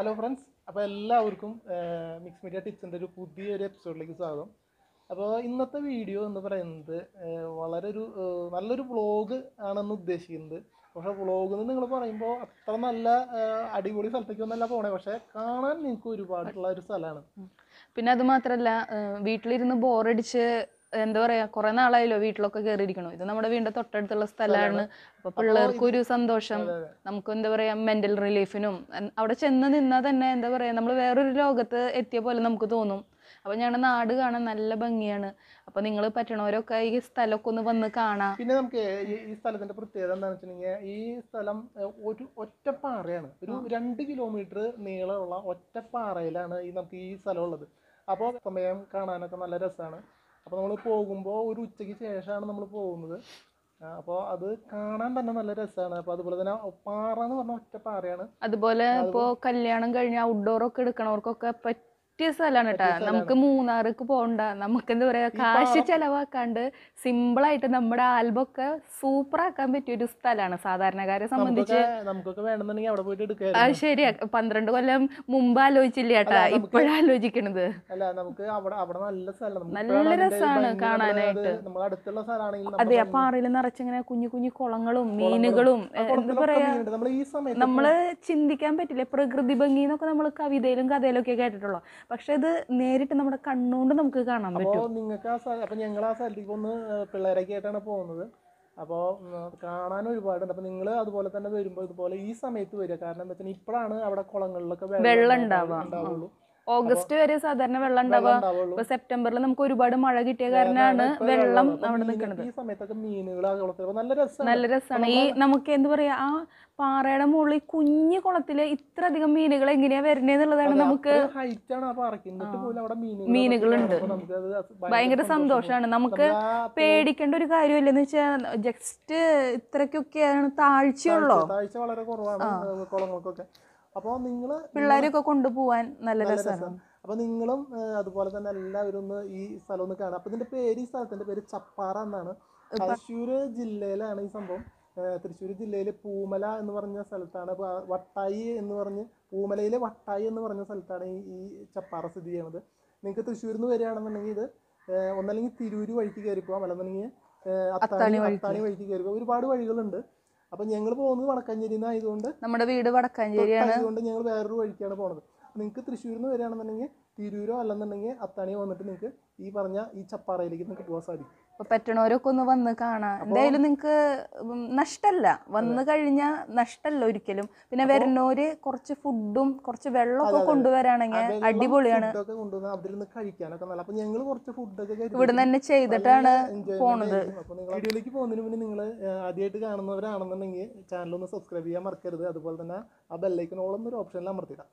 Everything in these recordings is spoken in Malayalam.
ഹലോ ഫ്രണ്ട്സ് അപ്പോൾ എല്ലാവർക്കും മിക്സ് മീഡിയ ടിപ്സിൻ്റെ ഒരു പുതിയൊരു എപ്പിസോഡിലേക്ക് സ്വാഗതം അപ്പോൾ ഇന്നത്തെ വീഡിയോ എന്ന് പറയുന്നത് ഏഹ്, വളരെ ഒരു ഏഹ്, നല്ലൊരു വ്ളോഗ് ആണെന്ന് ഉദ്ദേശിക്കുന്നത് പക്ഷേ വ്ളോഗ് എന്ന് നിങ്ങൾ പറയുമ്പോൾ അത്ര നല്ല ഏഹ്, അടിപൊളി സ്ഥലത്തേക്കൊന്നല്ല പോണേ പക്ഷേ കാണാൻ നിങ്ങൾക്ക് ഒരുപാടുള്ള ഒരു സ്ഥലമാണ് പിന്നെ അത് മാത്രല്ല ഏഹ് വീട്ടിലിരുന്ന് ബോറടിച്ച് എന്താ പറയാ കുറെ നാളായല്ലോ വീട്ടിലൊക്കെ കയറിയിരിക്കണു ഇത് നമ്മുടെ വീടിന്റെ തൊട്ടടുത്തുള്ള സ്ഥലമാണ് അപ്പൊ പിള്ളേർക്കും ഒരു സന്തോഷം നമുക്ക് എന്താ പറയാ മെന്റൽ റിലീഫിനും എൻ- അവിടെ ചെന്ന് നിന്നാൽ തന്നെ എന്താ പറയാ നമ്മൾ വേറൊരു ലോകത്ത് എത്തിയ പോലെ നമുക്ക് തോന്നും അപ്പൊ ഞങ്ങളുടെ നാട് കാണാൻ നല്ല ഭംഗിയാണ് അപ്പൊ നിങ്ങൾ പറ്റണവരൊക്കെ ഈ സ്ഥലമൊക്കെ ഒന്ന് വന്ന് കാണാം പിന്നെ നമുക്ക് ഈ ഈ സ്ഥലത്തിന്റെ പ്രത്യേകത എന്താണെന്ന് വെച്ചിട്ടുണ്ടെങ്കിൽ ഈ സ്ഥലം ഏഹ്, ഒരു ഒറ്റപ്പാറയാണ് ഒരു രണ്ട് കിലോമീറ്റർ നീളമുള്ള ഒറ്റപ്പാറയിലാണ് ഈ നമുക്ക് ഈ സ്ഥലം ഉള്ളത് അപ്പോൾ സമയം കാണാനൊക്കെ നല്ല രസമാണ് അപ്പോൾ നമ്മൾ പോകുമ്പോൾ ഒരു ഉച്ചയ്ക്ക് ശേഷമാണ് നമ്മൾ പോകുന്നത് അപ്പോൾ അത് കാണാൻ തന്നെ നല്ല രസമാണ് അപ്പോൾ അതുപോലെ തന്നെ പാറ എന്ന് പറഞ്ഞ ഒറ്റപ്പാറയാണ് അതുപോലെ ഇപ്പോ കല്യാണം കഴിഞ്ഞ ഔട്ട്ഡോർ ഒക്കെ എടുക്കണവർക്കൊക്കെ പറ്റിയ സ്ഥലമാണ് കേട്ടാ നമുക്ക് മൂന്നാർക്ക് പോകണ്ട നമുക്ക് എന്താ പറയാ കാശ് ചെലവാക്കാണ്ട് സിമ്പിൾ ആയിട്ട് നമ്മുടെ ആൽബം ഒക്കെ സൂപ്പർ ആക്കാൻ പറ്റിയ ഒരു സ്ഥലമാണ് സാധാരണക്കാരെ സംബന്ധിച്ച് നമുക്കൊക്കെ നമുക്കൊക്കെ വേണമെന്നുണ്ടെങ്കിൽ അവിടെ പോയിട്ട് അത് എടുക്കായിരുന്നു ശരിയാ പന്ത്രണ്ട് കൊല്ലം മുമ്പ് ആലോചിച്ചില്ല ചേട്ടാ ഇപ്പോഴാ ആലോചിക്കണത് അല്ല നമുക്ക് അവിടെ അവിടെ നല്ല സ്ഥലം നമുക്ക് നല്ല ഇപ്പോഴാണ് അതിന്റെ രസാണ് ഭംഗി നമ്മള് കാണാനായിട്ട്. അത് നമ്മൾ അടുത്തുള്ള സ്ഥലമാണെങ്കിൽ അതെ ആ പാറയിൽ നിറച്ചിങ്ങനെ കുഞ്ഞു കുഞ്ഞു കുളങ്ങളും മീനുകളും ഏ, എന്താ പറയാ നമ്മൾ ഈ സമയത്ത് നമ്മള് ചിന്തിക്കാൻ പറ്റില്ല പ്രകൃതി ഭംഗി എന്നൊക്കെ നമ്മൾ കവിതയിലും കഥയിലും ഒക്കെ കേട്ടിട്ടുള്ളൂ പക്ഷെ ഇത് നേരിട്ട് നമ്മുടെ കണ്ണുകൊണ്ട് നമുക്ക് കാണാൻ പറ്റും അപ്പോൾ നിങ്ങൾക്ക് ആ സ്ഥലം അപ്പോൾ ഞങ്ങൾ ആ സ്ഥലത്തേക്ക് ഒന്ന് ഏഹ്, പിള്ളേരൊക്കെ ആയിട്ടാണ് പോകുന്നത് അപ്പോൾ കാണാൻ ഒരുപാടുണ്ട് അപ്പോൾ നിങ്ങൾ അതുപോലെ തന്നെ വരുമ്പോൾ ഇതുപോലെ ഈ സമയത്ത് വരിക കാരണം എന്താ വെച്ചാൽ ഇപ്പോഴാണ് അവിടെ കുളങ്ങളിലൊക്കെ വെള്ളം ഉണ്ടാവുക. ഉണ്ടാവുള്ളൂ ഓഗസ്റ്റ് വരെ സാധാരണ വെള്ളം ഉണ്ടാവുക ഉണ്ടാവുള്ളൂ ഇപ്പൊ സെപ്റ്റംബറിൽ നമുക്ക് ഒരുപാട് മഴ കിട്ടിയ കാരണമാണ് ഇപ്പൊ വെള്ളം അപ്പൊ അവിടെ മീന് നിൽക്കുന്നത് ഈ സമയത്തൊക്കെ മീനുകൾ ആ കുളത്തിൽ അപ്പൊ നല്ല രസമാണ് നല്ല രസമാണ് ഈ നമുക്ക് എന്താ പറയാ ആ പാറയുടെ മുകളിൽ കുഞ്ഞു കുളത്തില് ഇത്ര അധികം മീനുകൾ എങ്ങനെയാ വരുന്നേന്നുള്ളതാണ് നമുക്ക് ഹൈറ്റ് ആണ് ആ പാറയ്ക്ക് എന്നിട്ട് പോലും അവിടെ മീനുകൾ മീനുകളുണ്ട്. നമുക്കത് ഭയങ്കര സന്തോഷമാണ് നമുക്ക് പേടിക്കേണ്ട ഒരു കാര്യമില്ലെന്ന് വെച്ചാൽ ജസ്റ്റ് ഇത്രയ്ക്കൊക്കെയാണ് താഴ്ചയുള്ളൂ താഴ്ച വളരെ കുറവാണ് ഏഹ്, കുളങ്ങൾക്കൊക്കെ അപ്പോൾ നിങ്ങൾ പിള്ളേരൊക്കെ കൊണ്ടുപോവാൻ നല്ല രസമാണ് രസം അപ്പോൾ നിങ്ങളും ഏഹ്, അതുപോലെ തന്നെ എല്ലാവരും ഒന്ന് ഈ സ്ഥലം ഒന്ന് കാണാം അപ്പോൾ ഇതിന്റെ പേര് ഈ സ്ഥലത്തിന്റെ പേര് ചപ്പാറ എന്നാണ് തൃശ്ശൂർ ജില്ലയിലാണ് ഈ സംഭവം ഏഹ്, തൃശ്ശൂർ ജില്ലയിൽ പൂമല എന്ന് പറഞ്ഞ സ്ഥലത്താണ് അപ്പോൾ ആ വട്ടായി എന്ന് പറഞ്ഞ് പൂമലയിലെ വട്ടായി എന്ന് പറഞ്ഞ സ്ഥലത്താണ് ഈ ഈ ചപ്പാറ സ്ഥിതി ചെയ്യുന്നത് നിങ്ങൾക്ക് തൃശ്ശൂരിൽ നിന്ന് വരികയാണെന്നുണ്ടെങ്കിൽ ഇത് ഏഹ്, ഒന്നല്ലെങ്കിൽ തിരൂര് വഴിക്ക് കയറി പോകാം അല്ലെന്നുണ്ടെങ്കിൽ ഏഹ്, അത്താണി അത്താണി വഴിക്ക് കയറി പോകാം ഒരുപാട് വഴികളുണ്ട് അപ്പോൾ ഞങ്ങൾ പോകുന്നത് വടക്കഞ്ചേരിയിൽ നിന്ന് ആയതുകൊണ്ട് നമ്മുടെ വീട് വടക്കാഞ്ചേരിയാണ് അതുകൊണ്ട് ഞങ്ങൾ വേറൊരു വഴിക്കാണ് പോണത് നിങ്ങൾക്ക് തൃശ്ശൂരിൽ നിന്ന് വരികയാണെന്നുണ്ടെങ്കിൽ തിരൂരോ അല്ലെന്നുണ്ടെങ്കിൽ അത്താണിയോ വന്നിട്ട് നിങ്ങൾക്ക് ഈ പറഞ്ഞ ഈ ചപ്പാറയിലേക്ക് നിങ്ങൾക്ക് പോകാൻ സാധിക്കും അപ്പൊ പറ്റണവരൊക്കെ ഒന്ന് വന്ന് കാണാം എന്തായാലും നിങ്ങക്ക് ഉം നഷ്ടല്ല വന്നു കഴിഞ്ഞാൽ നഷ്ടല്ല ഒരിക്കലും പിന്നെ വരുന്നവര് കുറച്ച് ഫുഡും കുറച്ച് വെള്ളമൊക്കെ കൊണ്ടുവരാണെങ്കിൽ അടിപൊളിയാണ് ഫുഡൊക്കെ കൊണ്ടുവന്ന് അവിടെ നിന്ന് കഴിക്കാനൊക്കെ നല്ല അപ്പൊ ഞങ്ങൾ കുറച്ച് ഫുഡൊക്കെ കരുതി ഇവിടുന്ന് തന്നെ ചെയ്തിട്ടാണ് enjoyment പോണത് ആയിരിക്കും. അപ്പൊ നിങ്ങൾ വീഡിയോയിലേക്ക് പോകുന്നതിന് മുന്നേ നിങ്ങൾ ആദ്യമായിട്ട് കാണുന്നവരാണെന്നുണ്ടെങ്കിൽ ചാനൽ ഒന്ന് സബ്സ്ക്രൈബ് ചെയ്യാൻ മറക്കരുത് അതുപോലെ തന്നെ ആ ബെല്ലൈക്കനോളം ഒരു ഓപ്ഷനിൽ അമർത്തിയിടാം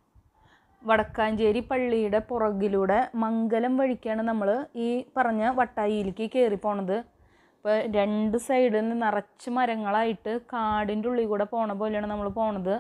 വടക്കാഞ്ചേരി പള്ളിയുടെ പുറകിലൂടെ മംഗലം വഴിക്കാണ് നമ്മൾ ഈ പറഞ്ഞ വട്ടായിയിലേക്ക് കയറി പോണത് ഇപ്പോൾ രണ്ട് സൈഡിൽ നിന്ന് നിറച്ച് മരങ്ങളായിട്ട് കാടിൻ്റെ ഉള്ളിൽ കൂടെ പോണ പോലെയാണ് നമ്മൾ പോണത്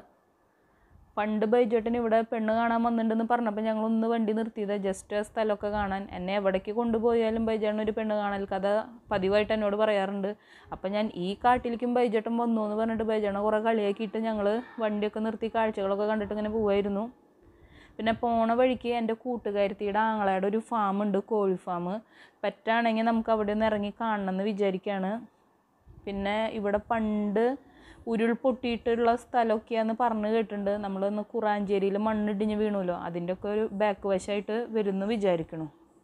പണ്ട് ബൈജേട്ടൻ ഇവിടെ പെണ്ണ് കാണാൻ വന്നിട്ടുണ്ടെന്ന് പറഞ്ഞപ്പോൾ ഞങ്ങൾ ഒന്ന് വണ്ടി നിർത്തിയത് ജസ്റ്റ് ആ സ്ഥലമൊക്കെ കാണാൻ എന്നെ എവിടേക്ക് കൊണ്ടുപോയാലും ബൈജേട്ടൻ ഒരു പെണ്ണ് കാണൽ കഥ പതിവായിട്ട് എന്നോട് പറയാറുണ്ട് അപ്പം ഞാൻ ഈ കാട്ടിലേക്കും ബൈജേട്ടൻ വന്നു എന്ന് പറഞ്ഞിട്ട് ബൈജേട്ടനെ കുറേ കളിയാക്കിയിട്ട് ഞങ്ങൾ വണ്ടിയൊക്കെ നിർത്തി കാഴ്ചകളൊക്കെ കണ്ടിട്ട് ഇങ്ങനെ പോവായിരുന്നു പിന്നെ പോണ വഴിക്ക് എൻ്റെ കൂട്ടുകാരത്തിയുടെ ആങ്ങളയുടെ ഒരു ഫാം ഉണ്ട് കോഴി ഫാം പറ്റാണെങ്കിൽ നമുക്ക് അവിടെ നിന്ന് ഇറങ്ങി കാണണമെന്ന് വിചാരിക്കുകയാണ് പിന്നെ ഇവിടെ പണ്ട് ഉരുൾ പൊട്ടിയിട്ടുള്ള സ്ഥലമൊക്കെയാന്ന് പറഞ്ഞു കേട്ടിട്ടുണ്ട് നമ്മളൊന്ന് കുറാഞ്ചേരിയിൽ മണ്ണിടിഞ്ഞ് വീണുല്ലോ അതിൻ്റെയൊക്കെ ഒരു ബാക്ക് വശമായിട്ട് വരുമെന്ന് വിചാരിക്കണു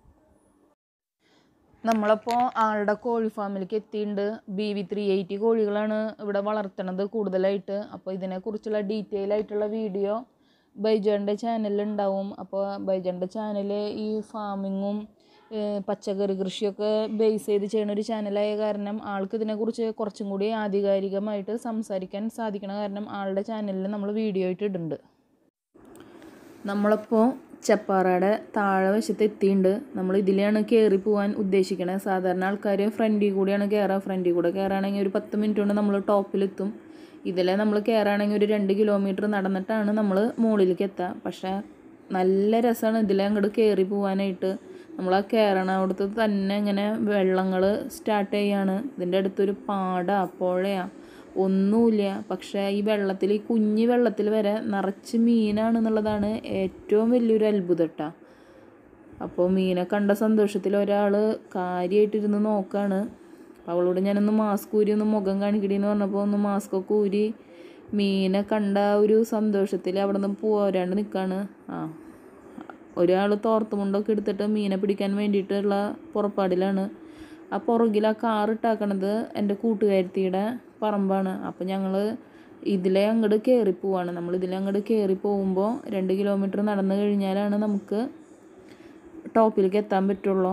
നമ്മളപ്പോൾ ആളുടെ കോഴി ഫാമിലേക്ക് എത്തിയിട്ടുണ്ട് ബി വി ത്രീ എയ്റ്റി കോഴികളാണ് ഇവിടെ വളർത്തണത് കൂടുതലായിട്ട് അപ്പോൾ ഇതിനെക്കുറിച്ചുള്ള ഡീറ്റെയിൽ ആയിട്ടുള്ള വീഡിയോ ബൈജോൻ്റെ ചാനലിൽ ഉണ്ടാവും അപ്പോൾ ബൈജോൻ്റെ ചാനൽ ഈ ഫാമിങ്ങും ഏഹ് പച്ചക്കറി കൃഷിയൊക്കെ ബേസ് ചെയ്ത് ചെയ്യുന്ന ഒരു ചാനലായ കാരണം ആൾക്ക് ഇതിനെക്കുറിച്ച് കുറച്ചും കൂടി ആധികാരികമായിട്ട് സംസാരിക്കാൻ സാധിക്കണ കാരണം ആളുടെ ചാനലിൽ നമ്മൾ വീഡിയോ ആയിട്ട് ഇടുന്നുണ്ട് നമ്മളിപ്പോൾ ചപ്പാറയുടെ താഴെ വശത്ത് എത്തിയിട്ടുണ്ട് നമ്മൾ ഇതിലാണ് കയറി പോകാൻ ഉദ്ദേശിക്കണത് സാധാരണ ആൾക്കാർ ഫ്രണ്ടിൽ കൂടിയാണ് കയറുക ഫ്രണ്ടിൽ കൂടെ കയറുകയാണെങ്കിൽ ഒരു പത്ത് മിനിറ്റ് കൊണ്ട് നമ്മൾ ടോപ്പിലെത്തും ഇതിലെ നമ്മൾ കയറുകയാണെങ്കിൽ ഒരു രണ്ട് കിലോമീറ്റർ നടന്നിട്ടാണ് നമ്മൾ മുകളിലേക്ക് എത്തുക പക്ഷേ നല്ല രസമാണ് ഇതിലെ അങ്ങോട്ട് കയറി പോകാനായിട്ട് നമ്മൾ ആ കയറണ അവിടുത്തെ തന്നെ ഇങ്ങനെ വെള്ളങ്ങൾ സ്റ്റാർട്ട് ചെയ്യാണ് ഇതിൻ്റെ അടുത്തൊരു പാടാ പുഴയാ ഒന്നുമില്ല പക്ഷേ ഈ വെള്ളത്തിൽ ഈ കുഞ്ഞു വെള്ളത്തിൽ വരെ നിറച്ച് മീനാണെന്നുള്ളതാണ് ഏറ്റവും വലിയൊരു അത്ഭുതം കേട്ടോ അപ്പോൾ മീനെ കണ്ട സന്തോഷത്തിൽ ഒരാൾ കാര്യമായിട്ടിരുന്ന് നോക്കാണ് അപ്പോൾ അവളോട് ഞാനൊന്ന് മാസ്ക് ഊരി ഒന്ന് മുഖം കാണിക്കടിയെന്ന് പറഞ്ഞപ്പോൾ ഒന്ന് മാസ്ക് ഒക്കെ ഊരി മീനെ കണ്ട ആ ഒരു സന്തോഷത്തിൽ അവിടെ നിന്ന് പോരാണ്ട് നിൽക്കാണ് ആ ഒരാൾ തോർത്തുമുണ്ടൊക്കെ എടുത്തിട്ട് മീനെ പിടിക്കാൻ വേണ്ടിയിട്ടുള്ള പുറപ്പാടിലാണ് ആ പുറകിൽ ആ കാർ ഇട്ടാക്കണത് എൻ്റെ കൂട്ടുകാരത്തിയുടെ പറമ്പാണ് അപ്പം ഞങ്ങൾ ഇതിലെ അങ്ങോട്ട് കയറി പോവാണ് നമ്മൾ ഇതിലെ അങ്ങോട്ട് കയറി പോകുമ്പോൾ രണ്ട് കിലോമീറ്റർ നടന്നു കഴിഞ്ഞാലാണ് നമുക്ക് ടോപ്പിലേക്ക് എത്താൻ പറ്റുള്ളൂ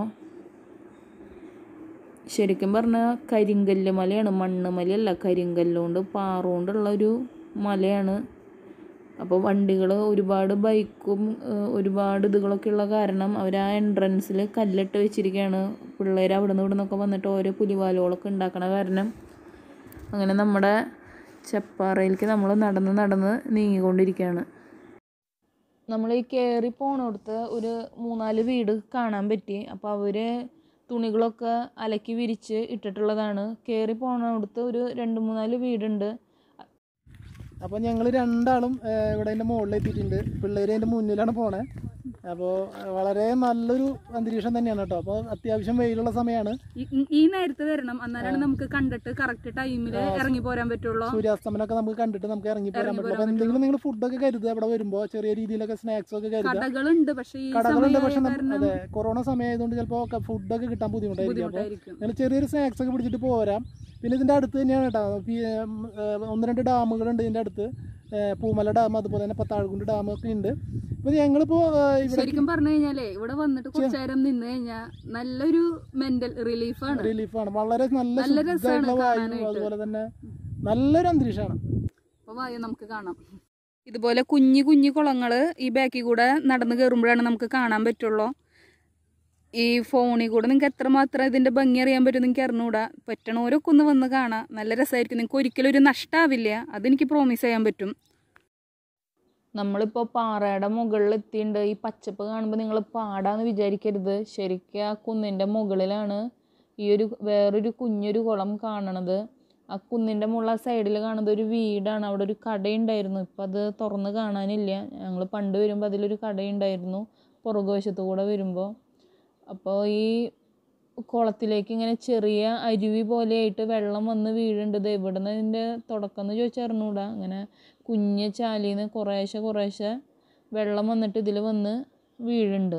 ശരിക്കും പറഞ്ഞാൽ കരിങ്കല്ല് മലയാണ് മണ്ണ് മലയല്ല കരിങ്കല്ലുകൊണ്ട് പാറുകൊണ്ടുള്ള ഒരു മലയാണ് അപ്പോൾ വണ്ടികൾ ഒരുപാട് ബൈക്കും ഏഹ്, ഒരുപാട് ഇതുകളൊക്കെ ഉള്ള കാരണം അവർ ആ എൻട്രൻസിൽ കല്ലിട്ട് വെച്ചിരിക്കുകയാണ് പിള്ളേർ അവിടെ നിന്ന് ഇവിടെ നിന്നൊക്കെ വന്നിട്ട് ഓരോ പുലിവാലുകളൊക്കെ ഉണ്ടാക്കണ കാരണം അങ്ങനെ നമ്മുടെ ചെപ്പാറയിലേക്ക് നമ്മൾ നടന്ന് നടന്ന് നീങ്ങിക്കൊണ്ടിരിക്കുകയാണ് നമ്മൾ ഈ കയറി പോണടുത്ത് ഒരു മൂന്നാല് വീട് കാണാൻ പറ്റി അപ്പോൾ അവർ തുണികളൊക്കെ അലക്കി വിരിച്ച് ഇട്ടിട്ടുള്ളതാണ് കയറി പോണടുത്ത് ഒരു രണ്ട് മൂന്നാല് വീടുണ്ട് അപ്പോൾ ഞങ്ങൾ രണ്ടാളും ഏഹ്, ഇവിടെ അതിൻ്റെ മുകളിൽ എത്തിയിട്ടുണ്ട് പിള്ളേർ അതിൻ്റെ മുന്നിലാണ് പോണേ അപ്പോൾ വളരെ നല്ലൊരു അന്തരീക്ഷം തന്നെയാണ് കേട്ടോ അപ്പോൾ അത്യാവശ്യം വെയിലുള്ള സമയമാണ് ഈ- ഈ- ഈ നേരത്ത് വരണം അന്നേരമാണ് നമുക്ക് കണ്ടിട്ട് കറക്റ്റ് ടൈമിൽ ഇറങ്ങി പോരാൻ പറ്റുള്ളൂ സൂര്യാസ്തമനമൊക്കെ നമുക്ക് കണ്ടിട്ട് നമുക്ക് ഇറങ്ങി പോരാൻ പറ്റില്ല അപ്പോൾ എന്തെങ്കിലും നിങ്ങൾ ഫുഡൊക്കെ കരുതുക അവിടെ വരുമ്പോൾ ചെറിയ രീതിയിലൊക്കെ സ്നാക്സ് ഒക്കെ കരുതുക കടകളുണ്ട് പക്ഷെ ഈ കടകളുണ്ട് പക്ഷെ സമയം നമ്മ- കാരണം അതെ കൊറോണ സമയമായതുകൊണ്ട് ചിലപ്പോൾ ഫുഡൊക്കെ കിട്ടാൻ ബുദ്ധിമുട്ടായിരിക്കും അപ്പോൾ ബുദ്ധിമുട്ടായിരിക്കും നിങ്ങൾ ചെറിയൊരു സ്നാക്സ് ഒക്കെ പിടിച്ചിട്ട് പോരാം പിന്നെ ഇതിൻ്റെ അടുത്ത് തന്നെയാണ് കേട്ടോ പി- ഉം, ഏഹ്, ഒന്ന് രണ്ട് ഡാമുകളുണ്ട് ഇതിൻ്റെ അടുത്ത് ഏഹ്, പൂമല ഡാം അതുപോലെ തന്നെ പത്താഴക്കുണ്ട് ഡാം ഒക്കെ ഉണ്ട് ഇപ്പോൾ ഞങ്ങളിപ്പോൾ ഇവിടെ ശരിക്കും പറഞ്ഞു കഴിഞ്ഞാലേ ഇവിടെ വന്നിട്ട് കുറച്ചു നേരം നിന്ന് കഴിഞ്ഞാൽ നല്ലൊരു മെന്റൽ റിലീഫാണ് റിലീഫാണ് വളരെ നല്ല നല്ല രസാണ് ശുദ്ധമായിട്ടുള്ള വായു കാണാനായിട്ട്. അതുപോലെ തന്നെ നല്ലൊരു അന്തരീക്ഷമാണ് അപ്പൊ വായു നമുക്ക് കാണാം ഇതുപോലെ കുഞ്ഞു കുഞ്ഞു കുളങ്ങള് ഈ ബാക്കിൽ കൂടെ നടന്നു കയറുമ്പോഴാണ് നമുക്ക് കാണാൻ പറ്റുള്ളൂ ഈ ഫോണിൽ കൂടെ നിങ്ങൾക്ക് എത്രമാത്രം ഇതിന്റെ ഭംഗി അറിയാൻ പറ്റും നിങ്ങൾക്ക് അറിഞ്ഞൂടാ പറ്റണവരൊക്കെ ഒന്ന് വന്ന് കാണാം നല്ല രസമായിരിക്കും നിങ്ങൾക്ക് ഒരിക്കലും ഒരു നഷ്ടാവില്ല അതെനിക്ക് പ്രോമിസ് ചെയ്യാൻ പറ്റും നമ്മളിപ്പോൾ പാറയുടെ മുകളിൽ എത്തിയിട്ടുണ്ട് ഈ പച്ചപ്പ് കാണുമ്പോൾ നിങ്ങൾ പാടാന്ന് വിചാരിക്കരുത് ശരിക്കും ആ കുന്നിൻ്റെ മുകളിലാണ് ഈ ഒരു വേറൊരു കുഞ്ഞൊരു കുളം കാണണത് ആ കുന്നിൻ്റെ മുകളിൽ ആ സൈഡിൽ കാണുന്നത് ഒരു വീടാണ് അവിടെ ഒരു കടയുണ്ടായിരുന്നു ഇപ്പം അത് തുറന്ന് കാണാനില്ല ഞങ്ങൾ പണ്ട് വരുമ്പോൾ അതിലൊരു കടയുണ്ടായിരുന്നു പുറകുവശത്ത് കൂടെ വരുമ്പോൾ അപ്പോൾ ഈ കുളത്തിലേക്ക് ഇങ്ങനെ ചെറിയ അരുവി പോലെയായിട്ട് വെള്ളം വന്ന് വീഴുന്നുണ്ട് ഇത് എവിടെ നിന്ന് ഇതിൻ്റെ തുടക്കം എന്ന് ചോദിച്ചാൽ അറിഞ്ഞൂടാ അങ്ങനെ കുഞ്ഞ് ചാലിന്ന് കുറേശ്ശെ കുറേശ്ശെ വെള്ളം വന്നിട്ട് ഇതിൽ വന്ന് വീഴുന്നുണ്ട്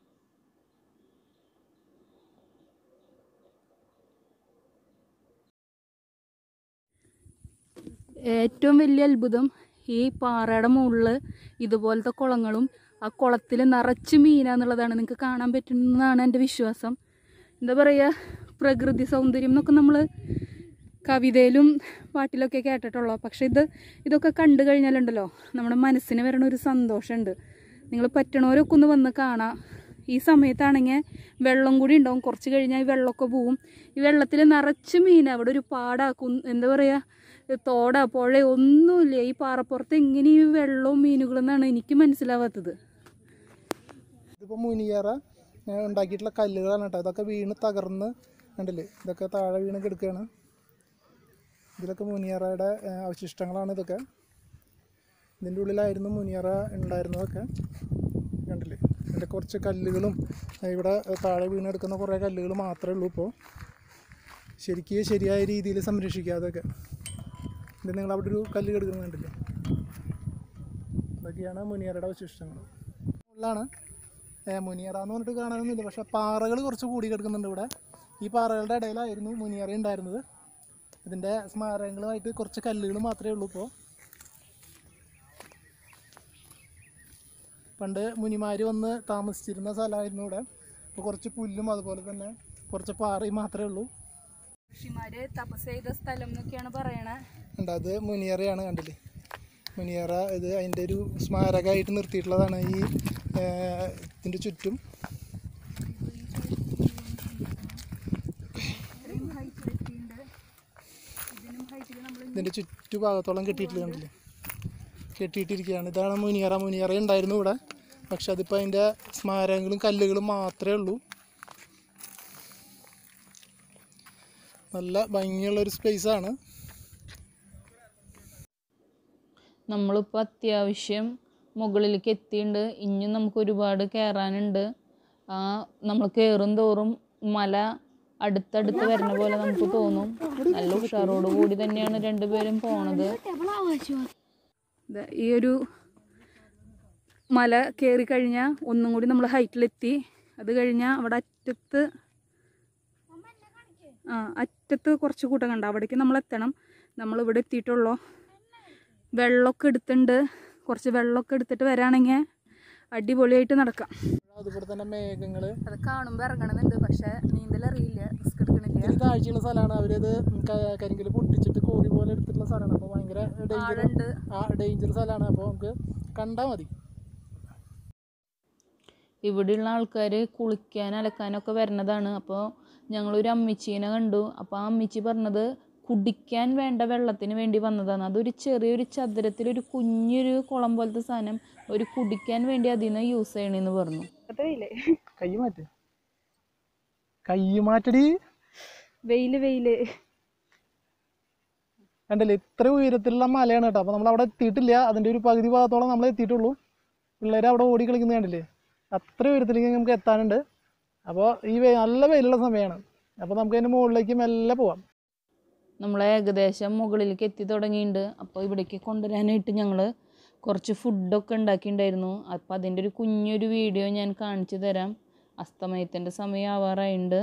ഏറ്റവും വലിയ അത്ഭുതം ഈ പാറയുടെ മുകളിൽ ഇതുപോലത്തെ കുളങ്ങളും ആ കുളത്തിൽ നിറച്ച് മീനാന്നുള്ളതാണ് നിങ്ങൾക്ക് കാണാൻ പറ്റുന്നതാണ് എൻ്റെ വിശ്വാസം എന്താ പറയുക പ്രകൃതി സൗന്ദര്യം എന്നൊക്കെ നമ്മൾ കവിതയിലും പാട്ടിലൊക്കെ കേട്ടിട്ടുള്ളൂ പക്ഷെ ഇത് ഇതൊക്കെ കണ്ടു കഴിഞ്ഞാലുണ്ടല്ലോ നമ്മുടെ മനസ്സിന് വരണ ഒരു സന്തോഷമുണ്ട് നിങ്ങൾ പറ്റണവരൊക്കെ ഒന്ന് വന്ന് കാണാം ഈ സമയത്താണെങ്കിൽ വെള്ളം കൂടി ഉണ്ടാവും കുറച്ച് കഴിഞ്ഞാൽ ഈ വെള്ളമൊക്കെ പോവും ഈ വെള്ളത്തിൽ നിറച്ച് മീൻ അവിടെ ഒരു പാടാ കുന്ന് എന്താ പറയുക തോടാ പുഴ ഒന്നുമില്ല ഈ പാറപ്പുറത്ത് എങ്ങനെ ഈ വെള്ളവും മീനുകളും എന്നാണ് എനിക്ക് മനസ്സിലാവാത്തത് ഇതിപ്പോൾ മുനിയറ ഏഹ്, ഉണ്ടാക്കിയിട്ടുള്ള കല്ലുകളാണ് കേട്ടോ ഇതൊക്കെ വീണ് തകർന്ന് കണ്ടില്ലേ ഇതൊക്കെ താഴെ വീണ് കിടക്കുകയാണ് ഇതിലൊക്കെ മുനിയറയുടെ ഏഹ്, അവശിഷ്ടങ്ങളാണ് ഇതൊക്കെ ഇതിൻ്റെ ഉള്ളിലായിരുന്നു മുനിയറ ഉണ്ടായിരുന്നതൊക്കെ കണ്ടില്ലേ ഇതിൻ്റെ കുറച്ച് കല്ലുകളും ഏഹ്, ഇവിടെ താഴെ വീണ് കിടക്കുന്ന കുറേ കല്ലുകൾ മാത്രമേ ഉള്ളൂ ഇപ്പോൾ ശരിക്കും ശരിയായ രീതിയിൽ സംരക്ഷിക്കാതൊക്കെ ഇത് നിങ്ങൾ അവിടെ ഒരു കല്ല് കിടക്കുന്നത് കണ്ടില്ലേ ഇതൊക്കെയാണ് മുനിയറയുടെ അവശിഷ്ടങ്ങൾ ഉള്ളാണ് മുനിയറ എന്ന് പറഞ്ഞിട്ട് കാണാനൊന്നുമില്ല പക്ഷെ പാറകൾ കുറച്ച് കൂടി കിടക്കുന്നുണ്ട് ഇവിടെ ഈ പാറകളുടെ ഇടയിലായിരുന്നു മുനിയറ ഉണ്ടായിരുന്നത് ഇതിൻ്റെ സ്മാരകങ്ങളുമായിട്ട് കുറച്ച് കല്ലുകൾ മാത്രമേ ഉള്ളൂ ഇപ്പോൾ പണ്ട് മുനിമാർ വന്ന് താമസിച്ചിരുന്ന സ്ഥലമായിരുന്നു ഇവിടെ ഇപ്പോൾ കുറച്ച് പുല്ലും അതുപോലെ തന്നെ കുറച്ച് പാറയും മാത്രമേ ഉള്ളൂ ഋഷിമാര് തപസ് ചെയ്ത സ്ഥലം എന്നൊക്കെയാണ് പറയണേ ഉണ്ട് അത് മുനിയറയാണ് കണ്ടില്ലേ മുനിയറ ഇത് അതിൻ്റെ ഒരു സ്മാരകമായിട്ട് നിർത്തിയിട്ടുള്ളതാണ് ഈ ഏഹ്, ഇതിൻ്റെ ചുറ്റും ഇതിൻ്റെ ചുറ്റുഭാഗത്തോളം കെട്ടിയിട്ടില്ല കണ്ടില്ലേ കെട്ടിയിട്ടിരിക്കുകയാണ് ഇതാണ് മുനിയറ മുനിയറ ഉണ്ടായിരുന്നു ഇവിടെ പക്ഷെ അതിപ്പോൾ അതിൻ്റെ സ്മാരകങ്ങളും കല്ലുകളും മാത്രമേ ഉള്ളൂ നല്ല ഭംഗിയുള്ളൊരു സ്പേസാണ് നമ്മളിപ്പോൾ അത്യാവശ്യം മുകളിലേക്ക് എത്തിയിട്ടുണ്ട് ഇനിയും നമുക്ക് ഒരുപാട് കയറാനുണ്ട് ആ നമ്മൾ കയറും തോറും മല അടുത്തടുത്ത് വരുന്ന പോലെ നമുക്ക് തോന്നും നല്ല ഉഷാറോട് കൂടി തന്നെയാണ് രണ്ടുപേരും പോണത് ദാ ഈ ഒരു മല കയറി കഴിഞ്ഞാൽ ഒന്നും കൂടി നമ്മൾ ഹൈറ്റിലെത്തി അത് കഴിഞ്ഞാൽ അവിടെ അറ്റത്ത് ആ അറ്റത്ത് കുറച്ച് കൂട്ടം കണ്ട അവിടേക്ക് നമ്മൾ എത്തണം നമ്മൾ ഇവിടെ എത്തിയിട്ടുള്ളൂ വെള്ളമൊക്കെ എടുത്തിട്ടുണ്ട് കുറച്ച് വെള്ളമൊക്കെ എടുത്തിട്ട് വരാണെങ്കിൽ അടിപൊളിയായിട്ട് നടക്കാം അതുപോലെ തന്നെ മേഘങ്ങള് അത് കാണുമ്പോൾ ഇറങ്ങണമെന്നുണ്ട് പക്ഷെ നീന്തലറിയില്ല റിസ്ക് എടുക്കണില്ല ഇത്തിരി താഴ്ചയുള്ള സ്ഥലമാണ് അവരത് ക- കരിങ്കല് പൊട്ടിച്ചിട്ട് കോറി പോലെ എടുത്തിട്ടുള്ള സ്ഥലമാണ് അപ്പോൾ ഭയങ്കര ഡേഞ്ചർ ആളുണ്ട് ആ ഡേഞ്ചർ സ്ഥലമാണ് അപ്പോൾ നമുക്ക് കണ്ടാൽ മതി ഇവിടെയുള്ള ആൾക്കാർ കുളിക്കാൻ അലക്കാനൊക്കെ വരുന്നതാണ് അപ്പോൾ ഞങ്ങളൊരു അമ്മിച്ചീനെ കണ്ടു അപ്പോൾ ആ അമ്മിച്ചി പറഞ്ഞത് കുടിക്കാൻ വേണ്ട വെള്ളത്തിന് വേണ്ടി വന്നതാണ് അതൊരു ചെറിയൊരു ചതുരത്തിലൊരു കുഞ്ഞൊരു കുളം പോലത്തെ സാധനം ഒരു കുടിക്കാൻ വേണ്ടി അതിൽ നിന്ന് യൂസ് ചെയ്യണമെന്ന് പറഞ്ഞു കൈ മാറ്റ് കൈ മാറ്റടി വെയില് വെയില് കണ്ടില്ലേ ഇത്ര ഉയരത്തിലുള്ള മലയാണ് കേട്ടോ അപ്പോൾ നമ്മൾ അവിടെ എത്തിയിട്ടില്ല അതിൻ്റെ ഒരു പകുതി ഭാഗത്തോളം നമ്മൾ എത്തിയിട്ടുള്ളൂ പിള്ളേർ അവിടെ ഓടി കളിക്കുന്നത് കണ്ടില്ലേ അത്ര ഉയരത്തിലേക്ക് നമുക്ക് എത്താനുണ്ട് അപ്പോൾ ഈ വെ- നല്ല വെയിലുള്ള സമയമാണ് അപ്പോൾ നമുക്ക് അതിൻ്റെ മുകളിലേക്ക് മെല്ലെ പോവാം നമ്മൾ ഏകദേശം മുകളിലേക്ക് എത്തി തുടങ്ങിയിട്ടുണ്ട് അപ്പോൾ ഇവിടേക്ക് കൊണ്ടുവരാനായിട്ട് ഞങ്ങൾ കുറച്ച് ഫുഡൊക്കെ ഉണ്ടാക്കിയിട്ടുണ്ടായിരുന്നു അപ്പോൾ അതിൻ്റെ ഒരു കുഞ്ഞൊരു വീഡിയോ ഞാൻ കാണിച്ചു തരാം അസ്തമയത്തിൻ്റെ സമയം ആവാറായിട്ടുണ്ട്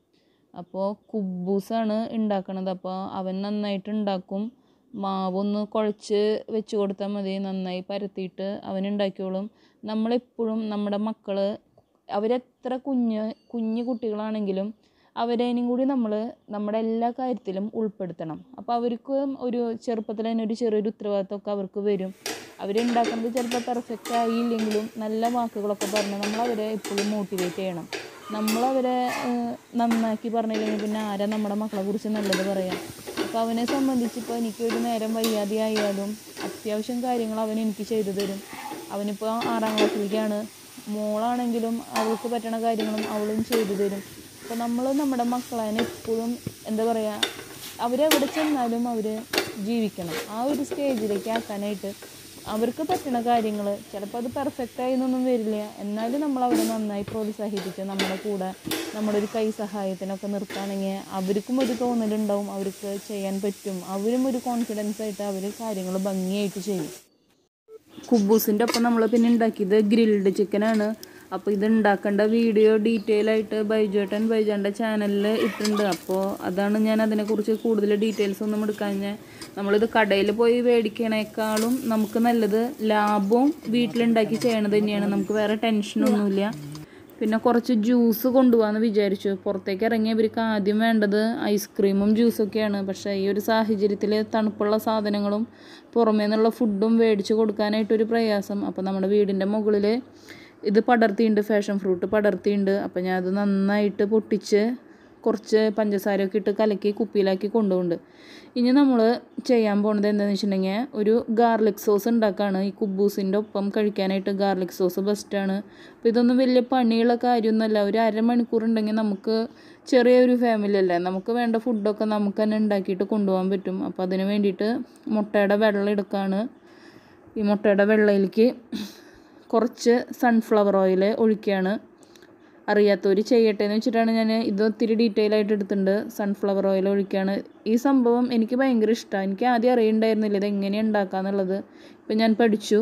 അപ്പോൾ കുബൂസാണ് ഉണ്ടാക്കണത് അപ്പോൾ അവൻ നന്നായിട്ട് ഉണ്ടാക്കും മാവൊന്ന് കുഴച്ച് വെച്ച് കൊടുത്താൽ മതി നന്നായി പരത്തിയിട്ട് അവൻ ഉണ്ടാക്കിയോളും നമ്മളെപ്പോഴും നമ്മുടെ മക്കൾ അവരെത്ര കുഞ്ഞ് കുഞ്ഞു കുട്ടികളാണെങ്കിലും അവരേനും കൂടി നമ്മൾ നമ്മുടെ എല്ലാ കാര്യത്തിലും ഉൾപ്പെടുത്തണം അപ്പോൾ അവർക്ക് ഒരു ചെറുപ്പത്തിൽ തന്നെ ഒരു ചെറിയൊരു ഉത്തരവാദിത്തമൊക്കെ അവർക്ക് വരും അവരുണ്ടാക്കുന്നത് ചിലപ്പോൾ പെർഫെക്റ്റ് ആയില്ലെങ്കിലും നല്ല വാക്കുകളൊക്കെ പറഞ്ഞ് നമ്മൾ അവരെ എപ്പോഴും മോട്ടിവേറ്റ് ചെയ്യണം നമ്മളവരെ ഏഹ്, നന്നാക്കി പറഞ്ഞില്ലെങ്കിൽ പിന്നെ ആരാ നമ്മുടെ മക്കളെ കുറിച്ച് നല്ലത് പറയാം അപ്പോൾ അവനെ സംബന്ധിച്ചിപ്പോൾ എനിക്കൊരു നേരം വയ്യാതെയായാലും അത്യാവശ്യം കാര്യങ്ങൾ അവൻ എനിക്ക് ചെയ്തു തരും അവനിപ്പോൾ ആറാം ക്ലാസ്സിലേക്കാണ് മോളാണെങ്കിലും അവൾക്ക് പറ്റണ കാര്യങ്ങളും അവളും ചെയ്തു തരും അപ്പോൾ നമ്മൾ നമ്മുടെ മക്കളെ എപ്പോഴും എന്താ പറയുക അവരെവിടെ ചെന്നാലും അവർ ജീവിക്കണം ആ ഒരു സ്റ്റേജിലേക്ക് ആക്കാനായിട്ട് അവർക്ക് പറ്റുന്ന കാര്യങ്ങൾ ചിലപ്പോൾ അത് പെർഫെക്റ്റ് ആയി എന്നൊന്നും വരില്ല എന്നാലും നമ്മൾ അവരെ നന്നായി പ്രോത്സാഹിപ്പിച്ച് നമ്മുടെ കൂടെ നമ്മുടെ ഒരു കൈ സഹായത്തിനൊക്കെ നിർത്തുകയാണെങ്കിൽ അവർക്കും ഒരു തോന്നലുണ്ടാവും അവർക്ക് ചെയ്യാൻ പറ്റും അവരും ഒരു കോൺഫിഡൻസ് ആയിട്ട് അവർ കാര്യങ്ങൾ ഭംഗിയായിട്ട് ചെയ്യും കുബൂസിൻ്റെ ഒപ്പം നമ്മൾ പിന്നെ ഉണ്ടാക്കിയത് ഗ്രിൽഡ് ചിക്കനാണ് അപ്പോൾ ഇത് ഉണ്ടാക്കേണ്ട വീഡിയോ ഡീറ്റെയിൽ ആയിട്ട് ബൈജുവേട്ടൻ ബൈജാൻ്റെ ചാനലിൽ ഇട്ടിട്ടുണ്ട് അപ്പോൾ അതാണ് ഞാൻ അതിനെക്കുറിച്ച് കൂടുതൽ ഡീറ്റെയിൽസ് ഒന്നും എടുക്കാഞ്ഞ നമ്മളിത് കടയിൽ പോയി മേടിക്കണേക്കാളും നമുക്ക് നല്ലത് ലാഭവും വീട്ടിലുണ്ടാക്കി ചെയ്യണത് തന്നെയാണ് നമുക്ക് വേറെ ടെൻഷനൊന്നുമില്ല പിന്നെ കുറച്ച് ജ്യൂസ് കൊണ്ടുപോകാമെന്ന് വിചാരിച്ചു പുറത്തേക്ക് ഇറങ്ങിയ ഇവർക്ക് ആദ്യം വേണ്ടത് ഐസ്ക്രീമും ജ്യൂസൊക്കെയാണ് പക്ഷേ ഈ ഒരു സാഹചര്യത്തിൽ തണുപ്പുള്ള സാധനങ്ങളും പുറമേ നിന്നുള്ള ഫുഡും മേടിച്ച് കൊടുക്കാനായിട്ടൊരു പ്രയാസം അപ്പോൾ നമ്മുടെ വീടിൻ്റെ മുകളിൽ ഇത് പടർത്തിയിട്ടുണ്ട് ഫാഷൻ ഫ്രൂട്ട് പടർത്തിയിട്ടുണ്ട് അപ്പോൾ ഞാൻ അത് നന്നായിട്ട് പൊട്ടിച്ച് കുറച്ച് പഞ്ചസാരയൊക്കെ ഇട്ട് കലക്കി കുപ്പിയിലാക്കി കൊണ്ടുപോകുന്നുണ്ട് ഇനി നമ്മൾ ചെയ്യാൻ പോണത് എന്താണെന്ന് വെച്ചിട്ടുണ്ടെങ്കിൽ ഒരു ഗാർലിക് സോസ് ഉണ്ടാക്കുകയാണ് ഈ കുബൂസിൻ്റെ ഒപ്പം കഴിക്കാനായിട്ട് ഗാർലിക് സോസ് ബെസ്റ്റാണ് അപ്പോൾ ഇതൊന്നും വലിയ പണിയുള്ള കാര്യമൊന്നുമല്ല ഒരു അരമണിക്കൂർ ഉണ്ടെങ്കിൽ നമുക്ക് ചെറിയൊരു ഫാമിലി അല്ലേ നമുക്ക് വേണ്ട ഫുഡൊക്കെ നമുക്ക് തന്നെ ഉണ്ടാക്കിയിട്ട് കൊണ്ടുപോകാൻ പറ്റും അപ്പോൾ അതിന് വേണ്ടിയിട്ട് മുട്ടയുടെ വെള്ളം എടുക്കുകയാണ് ഈ മുട്ടയുടെ വെള്ളയിലേക്ക് കുറച്ച് സൺഫ്ലവർ ഓയിൽ ഒഴിക്കുകയാണ് അറിയാത്തവർ ചെയ്യട്ടെ എന്ന് വെച്ചിട്ടാണ് ഞാൻ ഇത് ഒത്തിരി ഡീറ്റെയിൽ ആയിട്ട് എടുത്തിട്ടുണ്ട് സൺഫ്ലവർ ഓയിൽ ഒഴിക്കുകയാണ് ഈ സംഭവം എനിക്ക് ഭയങ്കര ഇഷ്ടമാണ് എനിക്ക് ആദ്യം അറിയണ്ടായിരുന്നില്ല ഇത് എങ്ങനെയാണ് ഉണ്ടാക്കാന്നുള്ളത് ഇപ്പം ഞാൻ പഠിച്ചു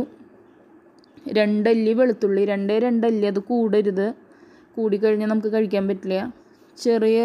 രണ്ടല്ലി വെളുത്തുള്ളി രണ്ടേ രണ്ടല്ലി അത് കൂടരുത് കൂടിക്കഴിഞ്ഞാൽ നമുക്ക് കഴിക്കാൻ പറ്റില്ല ചെറിയ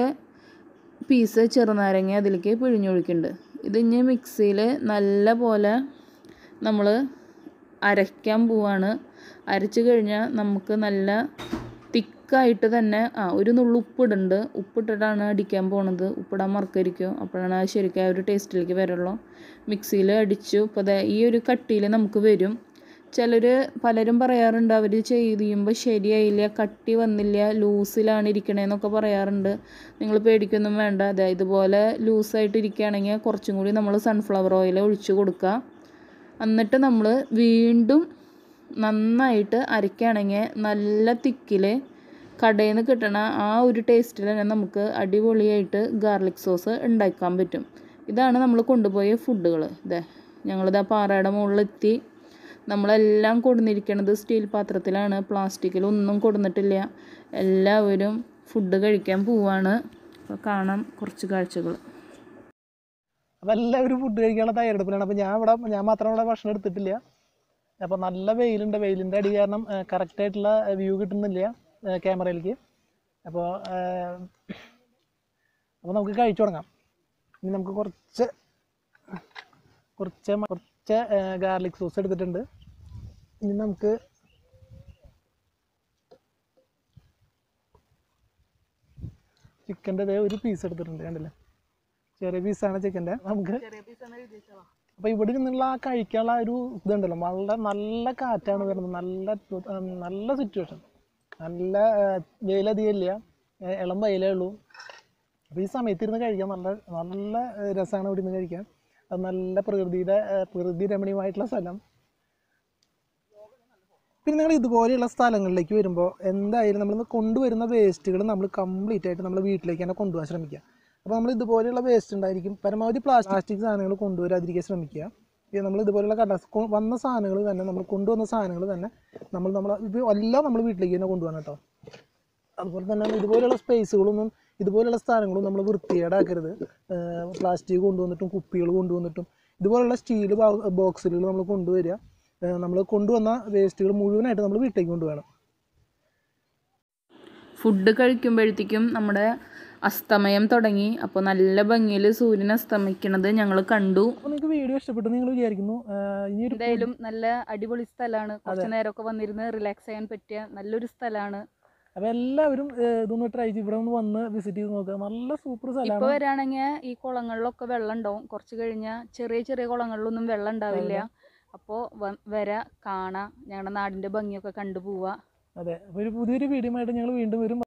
പീസ് ചെറുനാരങ്ങ അതിലേക്ക് പിഴിഞ്ഞൊഴിക്കുന്നുണ്ട് ഇത് ഇനി മിക്സിയിൽ നല്ല പോലെ നമ്മൾ അരയ്ക്കാൻ പോവാണ് അരച്ച് കഴിഞ്ഞാൽ നമുക്ക് നല്ല തിക്കായിട്ട് തന്നെ ആ ഒരു നുള്ളു ഉപ്പിടുന്നുണ്ട് ഉപ്പിട്ടിട്ടാണ് അടിക്കാൻ പോണത് ഉപ്പിടാൻ മറക്കരിക്കും അപ്പോഴാണ് ആ ശരിക്കും ആ ഒരു ടേസ്റ്റിലേക്ക് വരുള്ളൂ മിക്സിയിൽ അടിച്ചു ഇപ്പോൾ ദേ ഈ ഒരു കട്ടിയിൽ നമുക്ക് വരും ചിലർ പലരും പറയാറുണ്ട് അവർ ചെയ്യുമ്പോൾ ശരിയായില്ല കട്ടി വന്നില്ല ലൂസിലാണ് ഇരിക്കണേന്നൊക്കെ പറയാറുണ്ട് നിങ്ങൾ പേടിക്കൊന്നും വേണ്ട അതെ ഇതുപോലെ ലൂസായിട്ട് ഇരിക്കുകയാണെങ്കിൽ കുറച്ചും കൂടി നമ്മൾ സൺഫ്ലവർ ഓയിൽ ഒഴിച്ച് കൊടുക്കുക എന്നിട്ട് നമ്മൾ വീണ്ടും നന്നായിട്ട് അരയ്ക്കുകയാണെങ്കിൽ നല്ല തിക്കിൽ കടയിൽ നിന്ന് കിട്ടണ ആ ഒരു ടേസ്റ്റിൽ തന്നെ നമുക്ക് അടിപൊളിയായിട്ട് ഗാർലിക് സോസ് ഉണ്ടാക്കാൻ പറ്റും ഇതാണ് നമ്മൾ കൊണ്ടുപോയ ഫുഡുകൾ ഇതേ ഞങ്ങളിതാ പാറയുടെ മുകളിലെത്തി നമ്മളെല്ലാം കൊടുന്നിരിക്കണത് സ്റ്റീൽ പാത്രത്തിലാണ് പ്ലാസ്റ്റിക്കിലൊന്നും കൊടുന്നിട്ടില്ല എല്ലാവരും ഫുഡ് കഴിക്കാൻ പോവാണ് അപ്പോൾ കാണാം കുറച്ച് കാഴ്ചകൾ അപ്പോൾ എല്ലാവരും ഫുഡ് കഴിക്കാനുള്ള തയ്യാറെടുപ്പിലാണ് അപ്പോൾ ഞാൻ ഇവിടെ ഞാൻ മാത്രം ഇവിടെ ഭക്ഷണം എടുത്തിട്ടില്ല അപ്പോൾ നല്ല വെയിലുണ്ട് വെയിലിൻ്റെ അടി കാരണം കറക്റ്റായിട്ടുള്ള വ്യൂ കിട്ടുന്നില്ല ക്യാമറയിലേക്ക് അപ്പോൾ അപ്പോൾ നമുക്ക് കഴിച്ചു തുടങ്ങാം ഇനി നമുക്ക് കുറച്ച് കുറച്ച് മ- കുറച്ച് ഗാർലിക് സോസ് എടുത്തിട്ടുണ്ട് ഇനി നമുക്ക് ചിക്കൻ്റെ ഒരു പീസ് എടുത്തിട്ടുണ്ട് കണ്ടില്ലേ ചെറിയ പീസാണ് ചിക്കൻ്റെ നമുക്ക് അപ്പോൾ ഇവിടെ നിന്നുള്ള ആ കഴിക്കാനുള്ള ആ ഒരു ഇതുണ്ടല്ലോ നല്ല നല്ല കാറ്റാണ് വരുന്നത് നല്ല ഉം, നല്ല സിറ്റുവേഷൻ നല്ല വെയിലധികം ഇല്ല ഏ, ഇളം വെയിലേ ഉള്ളൂ അപ്പോൾ ഈ സമയത്ത് ഇരുന്ന് കഴിക്കാൻ നല്ല നല്ല രസമാണ് ഇവിടെ നിന്ന് കഴിക്കാൻ അത് നല്ല പ്രകൃതിയുടെ ഏ, പ്രകൃതി രമണീയമായിട്ടുള്ള സ്ഥലം പിന്നെ നിങ്ങൾ ഇതുപോലെയുള്ള സ്ഥലങ്ങളിലേക്ക് വരുമ്പോൾ എന്തായാലും നമ്മൾ കൊണ്ടുവരുന്ന വേസ്റ്റുകൾ നമ്മൾ കംപ്ലീറ്റ് ആയിട്ട് നമ്മൾ വീട്ടിലേക്ക് തന്നെ കൊണ്ടുപോകാൻ ശ്രമിക്കുക അപ്പോൾ നമ്മൾ ഇതുപോലെയുള്ള വേസ്റ്റ് ഉണ്ടായിരിക്കും പരമാവധി പ്ലാസ്റ്റിക് സാധനങ്ങൾ കൊണ്ടുവരാതിരിക്കാൻ ശ്രമിക്കുക ഇത് നമ്മൾ ഇതുപോലെയുള്ള കട കൊ- വന്ന സാധനങ്ങൾ തന്നെ നമ്മൾ കൊണ്ടുവന്ന സാധനങ്ങൾ തന്നെ നമ്മൾ നമ്മൾ ഇത് എല്ലാം നമ്മൾ വീട്ടിലേക്ക് തന്നെ കൊണ്ടുപോകണം കേട്ടോ അതുപോലെ തന്നെ ഇതുപോലെയുള്ള സ്പേസുകളൊന്നും ഇതുപോലെയുള്ള സ്ഥലങ്ങളും നമ്മൾ വൃത്തികേടാക്കരുത് പ്ലാസ്റ്റിക് കൊണ്ടുവന്നിട്ടും കുപ്പികൾ കൊണ്ടുവന്നിട്ടും ഇതുപോലുള്ള സ്റ്റീൽ ബോക്സുകൾ നമ്മൾ കൊണ്ടുവരിക നമ്മൾ കൊണ്ടുവന്ന വേസ്റ്റുകൾ മുഴുവനായിട്ട് നമ്മൾ വീട്ടിലേക്ക് കൊണ്ടുപോകണം ഫുഡ് കഴിക്കുമ്പോഴത്തേക്കും നമ്മുടെ അസ്തമയം തുടങ്ങി അപ്പോൾ നല്ല ഭംഗിയിൽ സൂര്യൻ അസ്തമിക്കണത് ഞങ്ങൾ കണ്ടു അപ്പോൾ നിങ്ങൾക്ക് വീഡിയോ ഇഷ്ടപ്പെട്ടു നിങ്ങൾ വിചാരിക്കുന്നു ആ, ഇനിയൊരു എന്തായാലും നല്ല അടിപൊളി സ്ഥലമാണ് കുറച്ച് നേരമൊക്കെ വന്നിരുന്ന് റിലാക്സ് ചെയ്യാൻ പറ്റിയ നല്ലൊരു സ്ഥലമാണ് അപ്പോൾ എല്ലാവരും ആ, ഇതൊന്ന് ട്രൈ ചെയ്ത് ഇവിടെ ഒന്ന് വന്ന് വിസിറ്റ് ചെയ്ത് നോക്കുക നല്ല സൂപ്പർ ഇപ്പൊ സ്ഥലമാണ് വരാണെങ്കിൽ ഈ കുളങ്ങളിലൊക്കെ വെള്ളം ഉണ്ടാവും കുറച്ച് കഴിഞ്ഞാൽ ചെറിയ ചെറിയ കുളങ്ങളിലൊന്നും വെള്ളം ഉണ്ടാവില്ല അപ്പോൾ വരാ കാണാ ഞങ്ങളുടെ നാടിന്റെ ഭംഗിയൊക്കെ കണ്ടു പോവാ അതെ അപ്പോൾ ഒരു പുതിയൊരു വീഡിയോ ആയിട്ട് ഞങ്ങൾ വീണ്ടും വരും